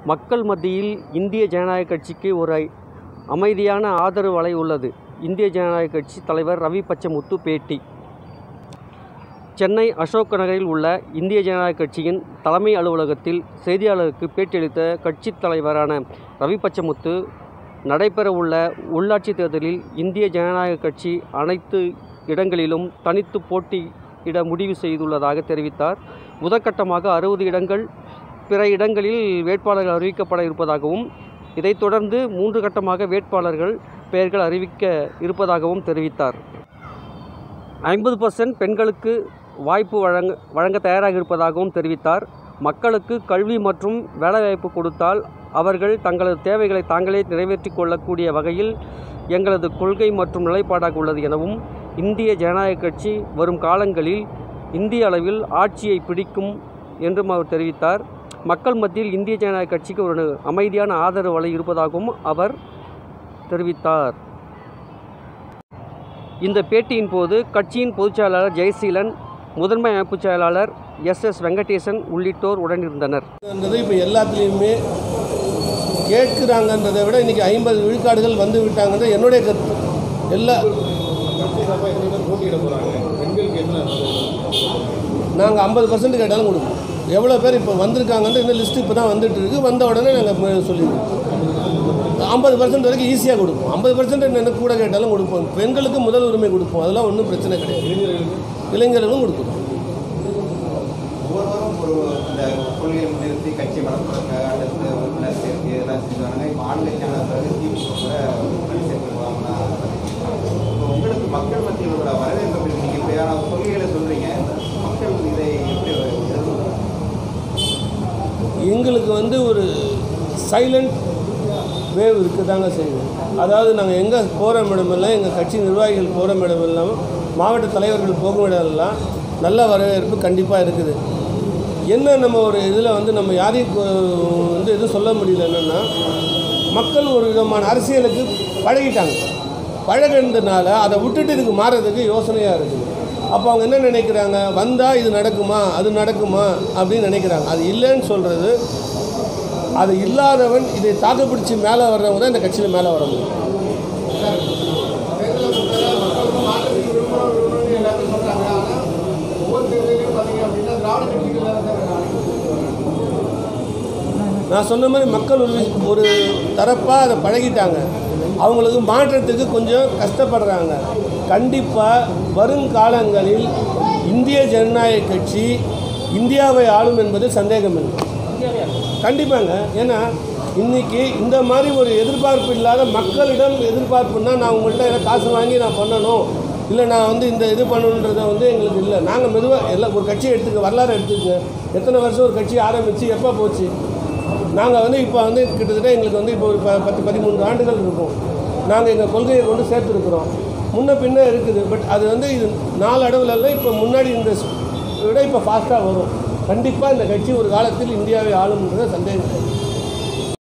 மக்கள் மத்தியில் இந்திய ஜனநாயக கட்சிக்கு ஒரு ஐ- அமைதியான ஆதரவு அலை உள்ளது இந்திய ஜனநாயக கட்சி தலைவர் ரவி பச்சமுத்து பேட்டி சென்னை அசோக் நகரில் உள்ள இந்திய ஜனநாயக கட்சியின் தலைமை அலுவலகத்தில் செய்தியாளருக்கு பேட்டியளித்த கட்சித் தலைவரான ரவி பச்சமுத்து நடைபெறவுள்ள உள்ளாட்சி தேர்தலில் இந்திய ஜனநாயக கட்சி அனைத்து இடங்களிலும் தனித்து போட்டியிட முடிவு செய்துள்ளதாக தெரிவித்தார் முதற்கட்டமாக அறுபது இடங்கள் பிற இடங்களில் வேட்பாளர்கள் அறிவிக்கப்பட இருப்பதாகவும் இதைத் தொடர்ந்து மூன்று கட்டமாக வேட்பாளர்கள் பெயர்கள் அறிவிக்க இருப்பதாகவும் தெரிவித்தார் ஐம்பது பர்சன்ட் பெண்களுக்கு வாய்ப்பு வழங்க வழங்க தயாராக இருப்பதாகவும் தெரிவித்தார் மக்களுக்கு கல்வி மற்றும் வேலைவாய்ப்பு கொடுத்தால் அவர்கள் தங்களது தேவைகளை தாங்களே நிறைவேற்றிக் கொள்ளக்கூடிய வகையில் எங்களது கொள்கை மற்றும் நிலைப்பாடாக உள்ளது எனவும் இந்திய ஜனநாயக கட்சி வரும் காலங்களில் இந்திய அளவில் ஆட்சியை பிடிக்கும் என்றும் அவர் தெரிவித்தார் மக்கள் மத்தியில் இந்திய ஜனநாயக கட்சிக்கு ஒரு அமைதியான ஆதரவு அலை இருப்பதாகவும் அவர் தெரிவித்தார் இந்த பேட்டியின் போது கட்சியின் பொதுச் செயலாளர் ஜெயசீலன் முதன்மை அமைப்புச் செயலாளர் எஸ் எஸ் வெங்கடேசன் உள்ளிட்டோர் உடனிருந்தனர் ன்றது இப்போ எல்லாத்துலேயுமே கேட்குறாங்கன்றதை விட இன்றைக்கி ஐம்பது விழுக்காடுகள் வந்து விட்டாங்கன்றது என்னுடைய கருத்து எல்லா நாங்கள் ஐம்பது பர்சன்ட் கேட்டாலும் கொடுப்போம் எவ்வளோ பேர் இப்போ வந்திருக்காங்கன்ற இந்த லிஸ்ட்டு இப்போ தான் வந்துட்டு இருக்கு வந்த உடனே நாங்கள் சொல்லிடுவோம் ஐம்பது பர்சன்ட் வரைக்கும் ஈஸியாக கொடுப்போம் ஐம்பது பர்சன்ட் என்ன கூட கேட்டாலும் கொடுப்போம் பெண்களுக்கு முதல் உரிமை கொடுப்போம் அதெல்லாம் ஒன்றும் பிரச்சனை கிடையாது இளைஞர்களும் கொடுக்குறோம் ஒவ்வொருவரும் ஒரு இந்த கொள்கையை முன்னிறுத்தி கட்சி வளர்ப்பாங்க அடுத்து உறுப்பினர் சேர்க்கை இதெல்லாம் செஞ்சுவாங்க இப்போ ஆளுங்கட்சியான பிறகு திமுக கூட உறுப்பினர் சேர்க்கை போகாமல் இப்போ உங்களுக்கு மக்கள் மத்தியில் உள்ள வரவேற்பு எப்படி? நீங்க இப்படியான கொள்கைகளை சொல்றீங்க மக்கள் இதை எப்படி எதிர்கொள்றாங்க? எங்களுக்கு வந்து ஒரு சைலண்ட் வேவ் இருக்குதாங்க செய்யுது அதாவது நாங்கள் எங்கே போகிற இடமெல்லாம் எங்கள் கட்சி நிர்வாகிகள் போகிற இடமெல்லாம் மாவட்ட தலைவர்கள் போகும் இடமெல்லாம் நல்ல வரவேற்பு கண்டிப்பாக இருக்குது என்ன நம்ம ஒரு இதில் வந்து நம்ம யாரையும் கொ- வந்து எதுவும் சொல்ல முடியல என்னென்னா மக்கள் ஒரு விதமான அரசியலுக்கு பழகிட்டாங்க பழகினதுனால அதை விட்டுட்டு இதுக்கு மாறுறதுக்கு யோசனையாக இருக்குது அப்போ அவங்க என்ன நினைக்கிறாங்க வந்தால் இது நடக்குமா அது நடக்குமா அப்படின்னு நினைக்கிறாங்க அது இல்லைன்னு சொல்கிறது அது இல்லாதவன் இதை தாக்குப்பிடிச்சு மேலே வர்றவங்க தான் இந்த கட்சியில் மேலே வர முடியும் நான் சொன்ன மாதிரி மக்கள் ஒரு விஷ- ஒரு தரப்பாக அதை பழகிட்டாங்க அவங்களுக்கு மாற்றத்துக்கு கொஞ்சம் கஷ்டப்படுறாங்க கண்டிப்பாக வருங்காலங்களில் இந்திய ஜனநாயக கட்சி இந்தியாவை ஆளும் என்பது சந்தேகம் இல்லை கண்டிப்பாங்க ஏன்னா இன்னைக்கு இந்த மாதிரி ஒரு எதிர்பார்ப்பு இல்லாத மக்களிடம் எதிர்பார்ப்புன்னா நான் உங்கள்கிட்ட ஏதாவது காசு வாங்கி நான் பண்ணணும் இல்லை நான் வந்து இந்த இது பண்ணணுன்றதை வந்து எங்களுக்கு இல்லை நாங்கள் மெதுவாக எல்லாம் ஒரு கட்சியை எடுத்துக்க வரலாறு எடுத்துக்கங்க எத்தனை வருஷம் ஒரு கட்சி ஆரம்பித்து எப்போ போச்சு நாங்கள் வந்து இப்போ வந்து கிட்டத்தட்ட எங்களுக்கு வந்து இப்போ ஒரு ப பத்து பதிமூன்று ஆண்டுகள் இருக்கும் நாங்கள் எங்கள் கொள்கையை கொண்டு சேர்த்துருக்குறோம் முன்ன பின்ன இருக்குது பட் அது வந்து இது நாலு அளவுலலாம் இப்போ முன்னாடி இந்த விட இப்போ ஃபாஸ்ட்டாக வரும் கண்டிப்பாக இந்த கட்சி ஒரு காலத்தில் இந்தியாவை ஆளும்ன்றது சந்தேகம் கிடையாது